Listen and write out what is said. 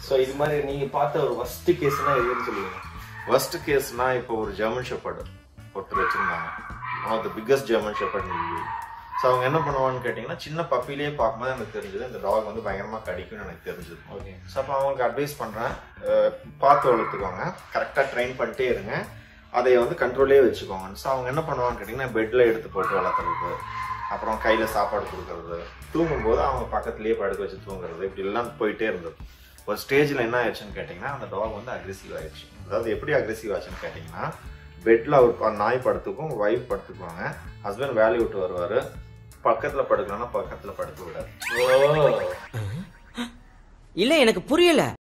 so இது மாதிரி நீங்க பார்த்த ஒரு ஃபர்ஸ்ட் கேஸ்னா எதுன்னு சொல்லுவீங்க ஃபர்ஸ்ட் கேஸ்னா இப்போ ஒரு ஜெர்மன் ஷெப்பர்டு ஒருத்தர் வச்சிருந்தாங்க one of the biggest German shepherd so அவங்க என்ன பண்ணுவான்னு கேட்டிங்கன்னா சின்ன பப்பிலேயே பார்க்கும்போது எனக்கு தெரிஞ்சது இந்த டாக் வந்து பயங்கரமாக கடிக்கும்னு எனக்கு தெரிஞ்சது ஓகே ஸோ அப்போ அவங்களுக்கு அட்வைஸ் பண்ணுறேன் பார்த்து வளர்த்துக்கோங்க கரெக்டாக ட்ரெயின் பண்ணிட்டே இருங்க அதை வந்து கண்ட்ரோலே வச்சுக்கோங்க ஸோ அவங்க என்ன பண்ணுவாங்கன்னு கேட்டிங்கன்னா பெட்டில் எடுத்து போட்டு வளர்த்துறது அப்புறம் கையில் சாப்பாடு கொடுக்கறது தூங்கும்போது அவங்க பக்கத்துலேயே படுக்க வச்சு தூங்குறது இப்படி எல்லாம் போயிட்டே இருந்தது ஒரு ஸ்டேஜில் என்ன ஆயிடுச்சுன்னு கேட்டிங்கன்னா அந்த டாக் வந்து அக்ரெசிவ் ஆயிடுச்சு அதாவது எப்படி அக்ரெசிவ் ஆச்சுன்னு கேட்டிங்கன்னா பெட்டில் அவர் ப- நாய் படுத்துக்கும் ஒய்ஃப் படுத்துக்குவாங்க ஹஸ்பண்ட் வேலையை விட்டு வருவார் பக்கத்தில் படுக்கணும்னா பக்கத்தில் படுக்க விடாது ஓ இல்ல எனக்கு புரியல